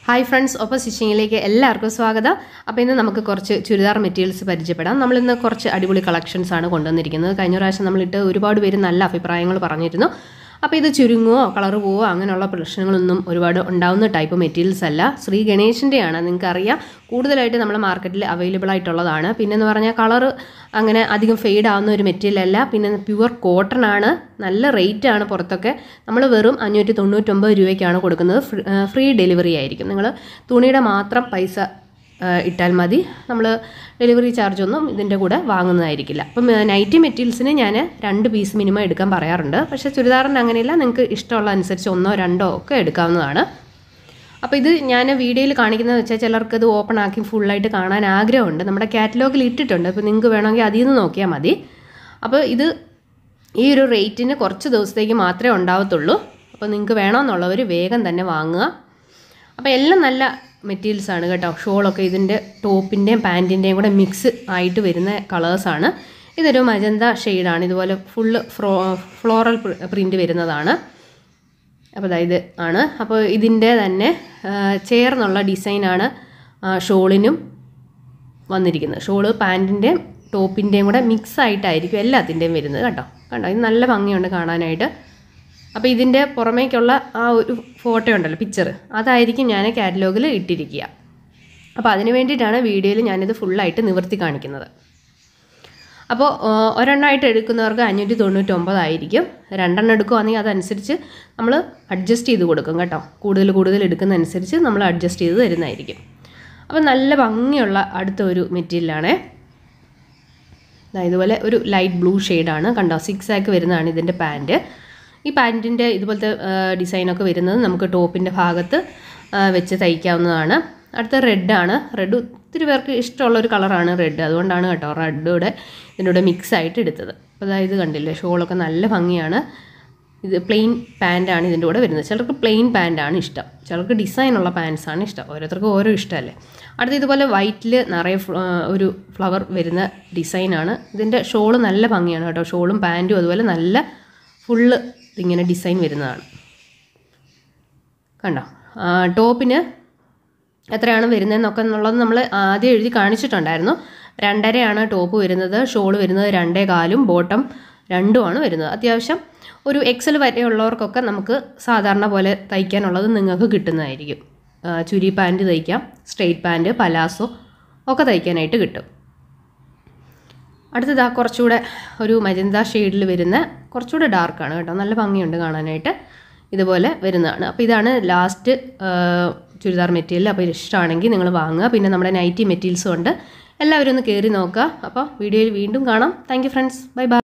hi friends ഒപ്പം സ്റ്റിച്ചിങ്ങിലേക്ക് എല്ലാവർക്കും സ്വാഗതം അപ്പോൾ ഇന്ന് നമുക്ക് കുറച്ച് ചുരിദാർ മെറ്റീരിയൽസ് പരിചയപ്പെടാം നമ്മളിന്ന് കുറച്ച് അടിപൊളി കളക്ഷൻസ് ആണ് കൊണ്ടുവന്നിരിക്കുന്നത് കഴിഞ്ഞ പ്രാവശ്യം നമ്മളിട്ട് ഒരുപാട് പേര് നല്ല അഭിപ്രായങ്ങൾ പറഞ്ഞിരുന്നു അപ്പോൾ ഇത് ചുരുങ്ങുവോ കളർ പോവോ അങ്ങനെയുള്ള പ്രശ്നങ്ങളൊന്നും ഒരുപാട് ഉണ്ടാവുന്ന ടൈപ്പ് മെറ്റീരിയൽസ് അല്ല ശ്രീ ഗണേഷിൻ്റെയാണ് നിങ്ങൾക്കറിയാം കൂടുതലായിട്ട് നമ്മൾ മാർക്കറ്റിൽ അവൈലബിൾ ആയിട്ടുള്ളതാണ് പിന്നെന്ന് പറഞ്ഞാൽ കളർ അങ്ങനെ അധികം ഫെയ്ഡ് ആവുന്ന ഒരു മെറ്റീരിയൽ അല്ല പിന്നെ പ്യുവർ കോട്ടൺ ആണ് നല്ല റേറ്റ് ആണ് പുറത്തൊക്കെ നമ്മൾ വെറും അഞ്ഞൂറ്റി തൊണ്ണൂറ്റൊമ്പത് രൂപയ്ക്കാണ് കൊടുക്കുന്നത് ഫ്രീ ഡെലിവറി ആയിരിക്കും നിങ്ങൾ തുണിയുടെ മാത്രം പൈസ ആ, ഇട്ടാൽ മതി നമ്മൾ ഡെലിവറി ചാർജ് ഒന്നും ഇതിൻ്റെ കൂടെ വാങ്ങുന്നതായിരിക്കില്ല അപ്പം നൈറ്റി മെറ്റീരിയൽസിന് ഞാൻ രണ്ട് പീസ് മിനിമം എടുക്കാൻ പറയാറുണ്ട് പക്ഷേ ചുരിദാറിന് അങ്ങനെയില്ല നിങ്ങൾക്ക് ഇഷ്ടമുള്ള അനുസരിച്ച് ഒന്നോ രണ്ടോ ഒക്കെ എടുക്കാവുന്നതാണ് അപ്പോൾ ഇത് ഞാൻ വീഡിയോയിൽ കാണിക്കുന്നത് വെച്ചാൽ ചിലർക്ക് ഇത് ഓപ്പൺ ആക്കി ഫുള്ളായിട്ട് കാണാൻ ആഗ്രഹമുണ്ട് നമ്മുടെ കാറ്റലോഗിൽ ഇട്ടിട്ടുണ്ട് അപ്പോൾ നിങ്ങൾക്ക് വേണമെങ്കിൽ അതിൽ നിന്ന് നോക്കിയാൽ മതി അപ്പോൾ ഇത് ഈ ഒരു റേറ്റിന് കുറച്ച് ദിവസത്തേക്ക് മാത്രമേ ഉണ്ടാവത്തുള്ളൂ അപ്പോൾ നിങ്ങൾക്ക് വേണമെന്നുള്ളവർ വേഗം തന്നെ വാങ്ങുക അപ്പോൾ എല്ലാം നല്ല മെറ്റീരിയൽസ് ആണ് കേട്ടോ ഷോളൊക്കെ ഇതിൻ്റെ ടോപ്പിൻ്റെയും പാൻറ്റിൻ്റെയും കൂടെ മിക്സ് ആയിട്ട് വരുന്ന കളേഴ്സാണ് ഇതൊരു മജന്ത ഷെയ്ഡാണ് ഇതുപോലെ ഫുള്ള് ഫ്രോ ഫ്ലോറൽ പ്രിൻ്റ് വരുന്നതാണ് അപ്പോൾ അതായത് ആണ് അപ്പോൾ ഇതിൻ്റെ തന്നെ ആ, ചേർന്നുള്ള ഡിസൈനാണ് ഷോളിനും വന്നിരിക്കുന്നത് ഷോള് പാൻറ്റിൻ്റെയും ടോപ്പിൻ്റെയും കൂടെ മിക്സ് ആയിട്ടായിരിക്കും എല്ലാത്തിൻ്റെയും വരുന്നത് കേട്ടോ കണ്ടോ ഇത് നല്ല ഭംഗിയുണ്ട് കാണാനായിട്ട് അപ്പോൾ ഇതിൻ്റെ പുറമേക്കുള്ള ആ ഒരു ഫോട്ടോ ഉണ്ടല്ലോ പിക്ചർ അതായിരിക്കും ഞാൻ കാറ്റലോഗിൽ ഇട്ടിരിക്കുക അപ്പോൾ അതിന് വേണ്ടിയിട്ടാണ് വീഡിയോയിൽ ഞാനിത് ഫുള്ളായിട്ട് നിവർത്തി കാണിക്കുന്നത് അപ്പോൾ ആ, ഒരെണ്ണമായിട്ട് എടുക്കുന്നവർക്ക് അഞ്ഞൂറ്റി തൊണ്ണൂറ്റൊമ്പതായിരിക്കും രണ്ടെണ്ണം എടുക്കുവാണെങ്കിൽ അതനുസരിച്ച് നമ്മൾ അഡ്ജസ്റ്റ് ചെയ്ത് കൊടുക്കും കേട്ടോ കൂടുതൽ കൂടുതൽ എടുക്കുന്നതനുസരിച്ച് നമ്മൾ അഡ്ജസ്റ്റ് ചെയ്ത് തരുന്നതായിരിക്കും അപ്പോൾ നല്ല ഭംഗിയുള്ള അടുത്ത ഒരു മെറ്റീരിയലാണേ ദാ ഇതുപോലെ ഒരു ലൈറ്റ് ബ്ലൂ ഷെയ്ഡാണ് കണ്ടോ സിക്സ് ആക്ക് വരുന്നതാണ് ഇതിൻ്റെ പാൻറ്റ് ഈ പാൻറ്റിൻ്റെ ഇതുപോലത്തെ ഡിസൈനൊക്കെ വരുന്നത് നമുക്ക് ടോപ്പിൻ്റെ ഭാഗത്ത് ആ, വെച്ച് തയ്ക്കാവുന്നതാണ് അടുത്ത റെഡാണ് റെഡ് ഒത്തിരി പേർക്ക് ഇഷ്ടമുള്ള ഒരു കളറാണ് റെഡ് അതുകൊണ്ടാണ് കേട്ടോ റെഡൂടെ ഇതിൻ്റെ കൂടെ മിക്സ് ആയിട്ട് എടുത്തത് അപ്പോൾ അതായത് കണ്ടില്ലേ ഷോളൊക്കെ നല്ല ഭംഗിയാണ് ഇത് പ്ലെയിൻ പാൻറ്റാണ് ഇതിൻ്റെ കൂടെ വരുന്നത് ചിലർക്ക് പ്ലെയിൻ പാൻറ്റാണ് ഇഷ്ടം ചിലർക്ക് ഡിസൈനുള്ള പാൻസാണ് ഇഷ്ടം ഓരോരുത്തർക്കും ഓരോ ഇഷ്ടമല്ലേ അടുത്ത ഇതുപോലെ വൈറ്റിൽ നിറയെ ഫ്ല- ആ, ഒരു ഫ്ലവർ വരുന്ന ഡിസൈനാണ് ഇതിൻ്റെ ഷോള് നല്ല ഭംഗിയാണ് കേട്ടോ ഷോളും പാൻറ്റും അതുപോലെ നല്ല ഫുള്ള് ഇതിങ്ങനെ ഡിസൈൻ വരുന്നതാണ് കണ്ടോ ആ, ടോപ്പിന് എത്രയാണ് വരുന്നതെന്നൊക്കെ എന്നുള്ളത് നമ്മൾ ആദ്യം എഴുതി കാണിച്ചിട്ടുണ്ടായിരുന്നു രണ്ടരയാണ് ടോപ്പ് വരുന്നത് ഷോൾ വരുന്നത് രണ്ടേ കാലും ബോട്ടം രണ്ടുമാണ് വരുന്നത് അത്യാവശ്യം ഒരു എക്സൽ വരെയുള്ളവർക്കൊക്കെ നമുക്ക് സാധാരണ പോലെ തയ്ക്കാനുള്ളത് നിങ്ങൾക്ക് കിട്ടുന്നതായിരിക്കും ആ, ചുരി പാൻറ്റ് തയ്ക്കാം സ്ട്രെയിറ്റ് പാൻറ്റ് പലാസോ ഒക്കെ തയ്ക്കാനായിട്ട് കിട്ടും അടുത്തതാ കുറച്ചുകൂടെ ഒരു മജന്ത ഷെയ്ഡിൽ വരുന്ന കുറച്ചുകൂടെ ഡാർക്കാണ് കേട്ടോ നല്ല ഭംഗിയുണ്ട് കാണാനായിട്ട് ഇതുപോലെ വരുന്നതാണ് അപ്പോൾ ഇതാണ് ലാസ്റ്റ് ചുരിദാർ മെറ്റീരിയൽ അപ്പോൾ ഇഷ്ടമാണെങ്കിൽ നിങ്ങൾ വാങ്ങുക പിന്നെ നമ്മുടെ നൈറ്റി മെറ്റീരിയൽസും ഉണ്ട് എല്ലാവരും ഒന്ന് കയറി നോക്കുക അപ്പോൾ വീഡിയോയിൽ വീണ്ടും കാണാം thank you friends bye by